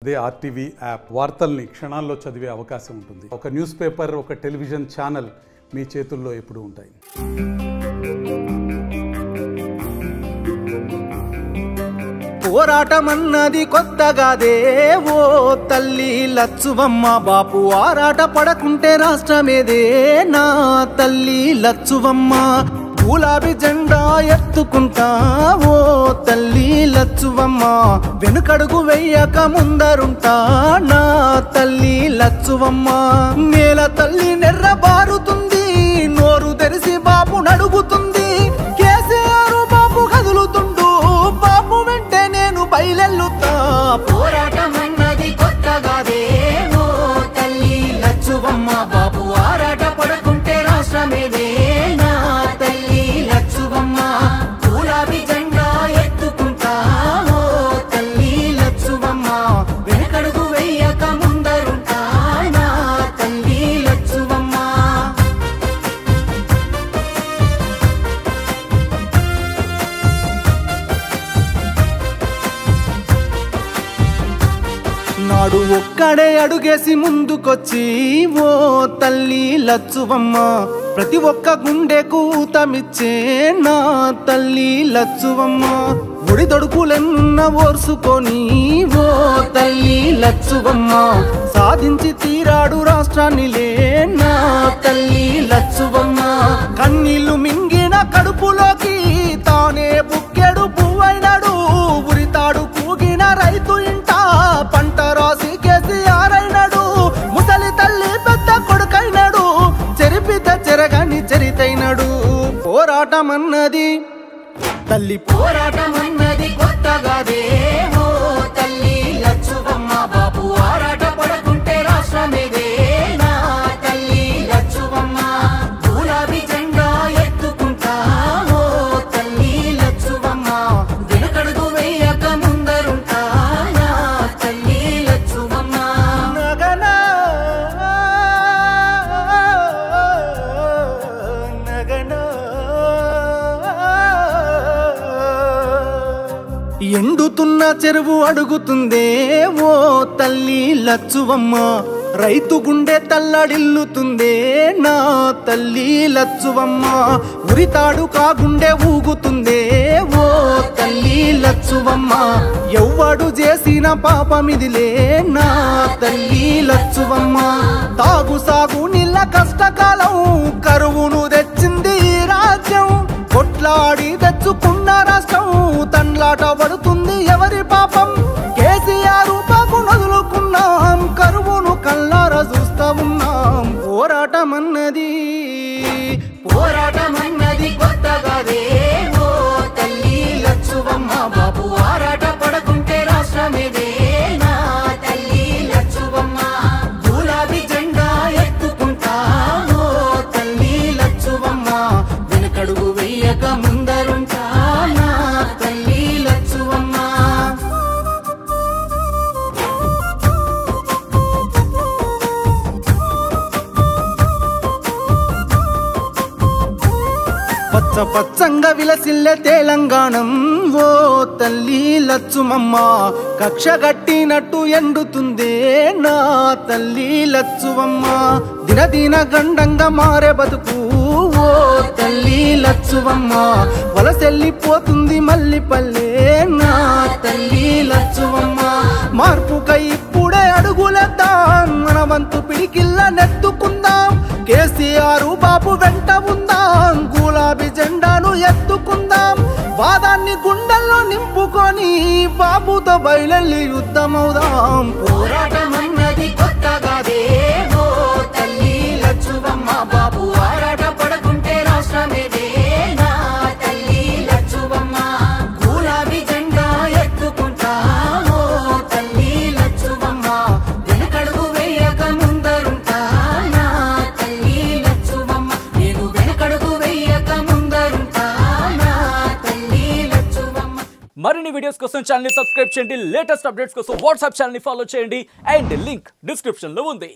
అదే RTV app వార్తల్ని క్షణాల్లో చదివే అవకాశం ఉంటుంది ఒక న్యూస్ పేపర్ ఒక టెలివిజన్ ఛానల్ మీ చేతుల్లో ఎప్పుడూ ఉంటాయి పోరాటమన్నది కొత్తగాదే ఓ తల్లి లచ్చువమ్మ బాపు ఆరాట పడకుంటే రాష్ట్రమేదే నా తల్లి లచ్చువమ్మ గులాబీ జెండా ఎత్తుకుంటా ఓ తల్లి లచ్చువమ్మ వెనుకడుగు వెయ్యక ముందరుంటా నా తల్లి లచ్చువమ్మ నేల తల్లి నెర్ర బారుతుంది నోరు తెరిసి బాబు నడుగుతుంది కేసీఆర్ బాబు కదులుతుండు బాబు వెంటే నేను బయలెల్లుతా పోరాటమన్నది కొత్తగాదే ఓ తల్లి లచ్చువమ్మ బాబు ఆరాట పడకుంటే రాష్ట్రమేదే నా తల్లి లచ్చువమ్మ గులాబీ జెండా ఎత్తుకుంటా ఓ తల్లి లచ్చువమ్మ వెనకడుగు వెయ్యక ముందరుంటా నా తల్లి లచ్చువమ్మ నాడు ఒక్కడే అడుగేసి ముందుకొచ్చి ఓ తల్లి లచ్చువమ్మ ప్రతి ఒక్క గుండెకు ఊతమిచ్చే నా తల్లి లచ్చువమ్మ ఒడిదొడుకులెన్న ఓర్సుకొని ఓ తల్లి లచ్చువమ్మ సాధించి తీరాడు రాష్ట్రాన్నిలే నా తల్లి లచ్చువమ్మ కన్నీళ్లు మింగిన కడుపులోకి తానే బుక్కెడు పువ్వైనాడు ఉరితాడు కూగిన రైతు ఇంట పంట రాసి కేసీఆర్ అయినాడు ముసలి తల్లి పెద్ద కొడుకైనాడు చెరిపిత చెరగని చరితైనాడు పోరాటం అన్నది తల్లి పోరాటం అన్నది కొత్తగాదే ఓ తల్లి లచ్చువమ్మ బాబు ఆరాట పడకుంటే రాష్ట్రమేదే నా తల్లి లచ్చువమ్మ గులాబీ జెండా ఎత్తుకుంటా ఓ తల్లి లచ్చువమ్మ వెనకడుగు వేయక ముందరుంటా నా తల్లి లచ్చువమ్మ నగనా నగనా ఎండుతున్న చెరువు అడుగుతుందే ఓ తల్లి లచ్చువమ్మ రైతు గుండె తల్లడిల్లుతుందే నా తల్లి లచ్చువమ్మ ఉరితాడు కాగుండె ఊగుతుందే ఓ తల్లి లచ్చువమ్మ ఎవ్వడు చేసిన పాపమిదిలే నా తల్లి లచ్చువమ్మ తాగు సాగు నీళ్ళ కష్టకాలం కరువును తెచ్చింది ఈ రాజ్యం కొట్లాడి తెచ్చుకున్న రాష్ట్రం తండ్లాట పడుతుంది ఎవరి పాపం కేసీఆర్ బాబు నదులుకున్నాం కరువును కల్లారా చూస్తా ఉన్నాం పోరాటం అన్నది పోరాటం అన్నది కొత్తగాదే ఓ తల్లి లచ్చువమ్మ బాబు ఆరాట పడకుంటే రాష్ట్రమేదే నా తల్లి లచ్చువమ్మ గులాబీ జెండా ఎత్తుకుంటా ఓ తల్లి లచ్చువమ్మ వెనకడుగు వెయ్యక ముందరుంటా నా తల్లి లచ్చువమ్మ పచ్చ పచ్చంగా విలసిల్లే తెలంగాణం ఓ తల్లి లచ్చుమమ్మ కక్ష గట్టినట్టు ఎండుతుందే నా తల్లి లచ్చువమ్మ దినదిన గండంగా మారే బతుకు ఓ తల్లి లచ్చువమ్మ వలసెల్లిపోతుంది మల్లి పల్లె నా తల్లి లచ్చువమ్మ మార్పుకై ఇప్పుడే అడుగులేద్దాం మన వంతు పిడికిల్ల నెత్తుకుందాం కేసీఆర్ బాబు వెంట ఉందాం గులాబీ జెండాను ఎత్తుకుందాం వాదాన్ని గుండెల్లో నింపుకొని బాబుతో బయలెళ్ళి యుద్ధమవుదాం పోరాటం అన్నది కొత్తగాదే ఓ తల్లి లచ్చువమ్మ బాబు ఆరాట పడకుంటే రాష్ట్రమేదే నా తల్లి లచ్చువమ్మ గులాబీ జెండా ఎత్తుకుంటా ఓ తల్లి లచ్చువమ్మ వెనకడుగు వేయక ముందరుంటా నా తల్లి లచ్చువమ్మ నేను వెనకడుగు వేయక ముందరుంటా నా తల్లి లచ్చువమ్మ మరిన్ని వీడియోస్ కోసం ఛానల్ సబ్స్క్రైబ్ చేయండి లేటెస్ట్ అప్డేట్స్ కోసం వాట్సాప్ ఛానల్ ఫాలో చేయండి అండ్ లింక్ డిస్క్రిప్షన్ లో ఉంది